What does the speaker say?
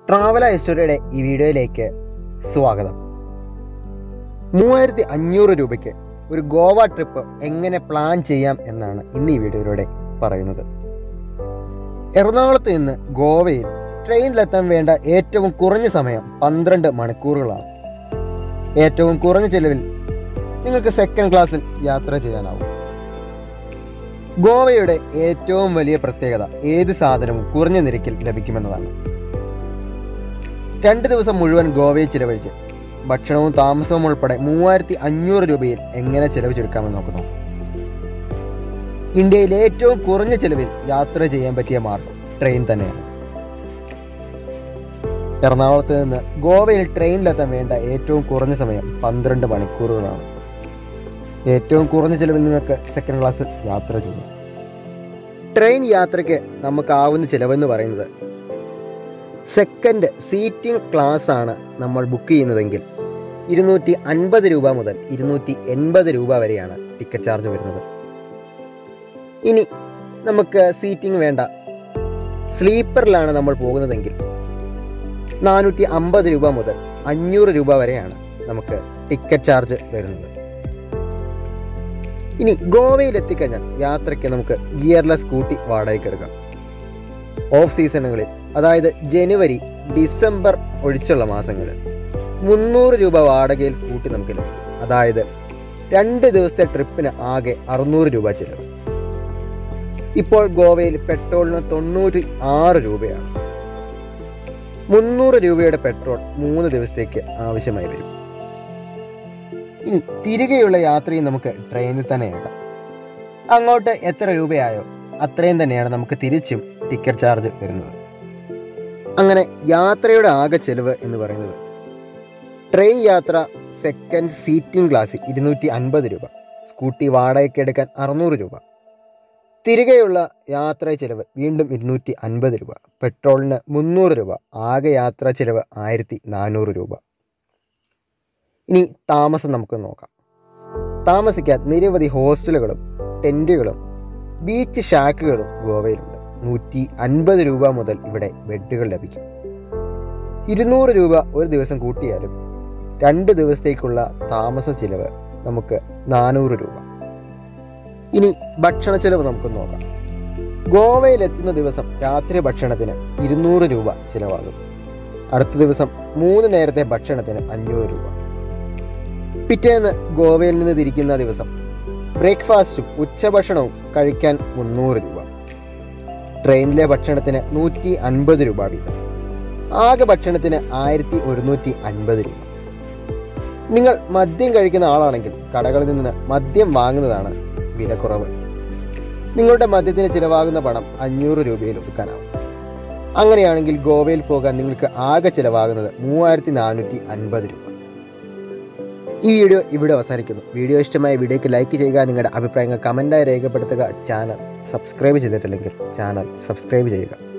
travel ഹിസ്റ്ററിയുടെ ഈ വീഡിയോയിലേക്ക് സ്വാഗതം മൂവായിരത്തി അഞ്ഞൂറ് രൂപയ്ക്ക് ഒരു ഗോവ ട്രിപ്പ് എങ്ങനെ പ്ലാൻ ചെയ്യാം എന്നാണ് ഇന്ന് ഈ വീഡിയോയിലൂടെ പറയുന്നത് എറണാകുളത്ത് നിന്ന് ഗോവയിൽ ട്രെയിനിലെത്താൻ വേണ്ട ഏറ്റവും കുറഞ്ഞ സമയം പന്ത്രണ്ട് മണിക്കൂറുകളാണ് ഏറ്റവും കുറഞ്ഞ ചെലവിൽ നിങ്ങൾക്ക് സെക്കൻഡ് ക്ലാസ്സിൽ യാത്ര ചെയ്യാനാവും ഗോവയുടെ ഏറ്റവും വലിയ പ്രത്യേകത ഏത് സാധനവും കുറഞ്ഞ നിരക്കിൽ ലഭിക്കുമെന്നതാണ് രണ്ട് ദിവസം മുഴുവൻ ഗോവയിൽ ചിലവഴിച്ച് ഭക്ഷണവും താമസവും ഉൾപ്പെടെ മൂവായിരത്തി അഞ്ഞൂറ് രൂപയിൽ എങ്ങനെ ചിലവ് ചുരുക്കാമെന്ന് നോക്കുന്നു ഇന്ത്യയിലെ ഏറ്റവും കുറഞ്ഞ ചെലവിൽ യാത്ര ചെയ്യാൻ പറ്റിയ മാർഗം ട്രെയിൻ തന്നെയാണ് എറണാകുളത്ത് നിന്ന് ഗോവയിൽ ട്രെയിനിലെത്താൻ വേണ്ട ഏറ്റവും കുറഞ്ഞ സമയം പന്ത്രണ്ട് മണിക്കൂറുകളാണ് ഏറ്റവും കുറഞ്ഞ ചിലവിൽ നിങ്ങൾക്ക് സെക്കൻഡ് ക്ലാസ്സിൽ യാത്ര ചെയ്യാം ട്രെയിൻ യാത്രയ്ക്ക് നമുക്കാവുന്ന ചിലവെന്ന് പറയുന്നത് സെക്കൻഡ് സീറ്റിംഗ് ക്ലാസ് ആണ് നമ്മൾ ബുക്ക് ചെയ്യുന്നതെങ്കിൽ ഇരുന്നൂറ്റി അൻപത് രൂപ മുതൽ ഇരുന്നൂറ്റി എൺപത് രൂപ വരെയാണ് ടിക്കറ്റ് ചാർജ് വരുന്നത് ഇനി നമുക്ക് സീറ്റിംഗ് വേണ്ട സ്ലീപ്പറിലാണ് നമ്മൾ പോകുന്നതെങ്കിൽ നാനൂറ്റി അമ്പത് രൂപ മുതൽ അഞ്ഞൂറ് രൂപ വരെയാണ് നമുക്ക് ടിക്കറ്റ് ചാർജ് വരുന്നത് ഇനി ഗോവയിൽ എത്തിക്കഴിഞ്ഞാൽ യാത്രയ്ക്ക് നമുക്ക് ഗിയർലെസ് സ്കൂട്ടി വാടകയ്ക്ക് എടുക്കാം ഓഫ് സീസണുകളിൽ അതായത് ജനുവരി ഡിസംബർ ഒഴിച്ചുള്ള മാസങ്ങളിൽ മുന്നൂറ് രൂപ വാടകയിൽ സ്കൂട്ടി നമുക്ക് ലഭിക്കും അതായത് രണ്ട് ദിവസത്തെ ട്രിപ്പിന് ആകെ അറുന്നൂറ് രൂപ ചിലവ് ഇപ്പോൾ ഗോവയിൽ പെട്രോളിന് തൊണ്ണൂറ്റി ആറ് രൂപയാണ് മുന്നൂറ് രൂപയുടെ പെട്രോൾ മൂന്ന് ദിവസത്തേക്ക് ആവശ്യമായി വരും ഇനി തിരികെയുള്ള യാത്രയും നമുക്ക് ട്രെയിനിൽ തന്നെയാകാം അങ്ങോട്ട് എത്ര രൂപയായോ അത്രയും തന്നെയാണ് നമുക്ക് തിരിച്ചും ടിക്കറ്റ് ചാർജ് വരുന്നത് അങ്ങനെ യാത്രയുടെ ആകെ ചെലവ് എന്ന് പറയുന്നത് ട്രെയിൻ യാത്ര സെക്കൻഡ് സീറ്റിംഗ് ക്ലാസ്സിൽ ഇരുന്നൂറ്റി അൻപത് രൂപ സ്കൂട്ടി വാടകയ്ക്ക് എടുക്കാൻ അറുന്നൂറ് രൂപ തിരികെയുള്ള യാത്രാ ചെലവ് വീണ്ടും ഇരുന്നൂറ്റി അൻപത് രൂപ പെട്രോളിന് മുന്നൂറ് രൂപ ആകെ യാത്രാ ചെലവ് ആയിരത്തി നാനൂറ് രൂപ ഇനി താമസം നമുക്ക് നോക്കാം താമസിക്കാൻ നിരവധി ഹോസ്റ്റലുകളും ടെൻറ്റുകളും ബീച്ച് ഷാക്കുകളും ഗോവയിലുണ്ട് നൂറ്റി അൻപത് രൂപ മുതൽ ഇവിടെ ബെഡുകൾ ലഭിക്കും ഇരുന്നൂറ് രൂപ ഒരു ദിവസം കൂട്ടിയാലും രണ്ട് ദിവസത്തേക്കുള്ള താമസ ചിലവ് നമുക്ക് നാനൂറ് രൂപ ഇനി ഭക്ഷണ ചെലവ് നമുക്ക് നോക്കാം ഗോവയിലെത്തുന്ന ദിവസം രാത്രി ഭക്ഷണത്തിന് ഇരുന്നൂറ് രൂപ ചിലവാകും അടുത്ത ദിവസം മൂന്ന് നേരത്തെ ഭക്ഷണത്തിന് അഞ്ഞൂറ് രൂപ പിറ്റേന്ന് ഗോവയിൽ നിന്ന് തിരിക്കുന്ന ദിവസം ബ്രേക്ക്ഫാസ്റ്റും ഉച്ചഭക്ഷണവും കഴിക്കാൻ മുന്നൂറ് രൂപ ട്രെയിനിലെ ഭക്ഷണത്തിന് നൂറ്റി അൻപത് രൂപ വീതം ആകെ ഭക്ഷണത്തിന് ആയിരത്തി ഒരുന്നൂറ്റി അൻപത് രൂപ നിങ്ങൾ മദ്യം കഴിക്കുന്ന ആളാണെങ്കിൽ കടകളിൽ നിന്ന് മദ്യം വാങ്ങുന്നതാണ് വിലക്കുറവ് നിങ്ങളുടെ മദ്യത്തിന് ചിലവാകുന്ന പണം അഞ്ഞൂറ് രൂപയിൽ ഒതുക്കാനാവും അങ്ങനെയാണെങ്കിൽ ഗോവയിൽ പോകാൻ നിങ്ങൾക്ക് ആകെ ചിലവാകുന്നത് മൂവായിരത്തി നാനൂറ്റി അൻപത് രൂപ ഈ വീഡിയോ ഇവിടെ അവസാനിക്കുന്നു വീഡിയോ ഇഷ്ടമായ വീഡിയോയ്ക്ക് ലൈക്ക് ചെയ്യുക നിങ്ങളുടെ അഭിപ്രായങ്ങൾ കമൻറ്റായി രേഖപ്പെടുത്തുക ചാനൽ സബ്സ്ക്രൈബ് ചെയ്തിട്ടില്ലെങ്കിൽ ചാനൽ സബ്സ്ക്രൈബ് ചെയ്യുക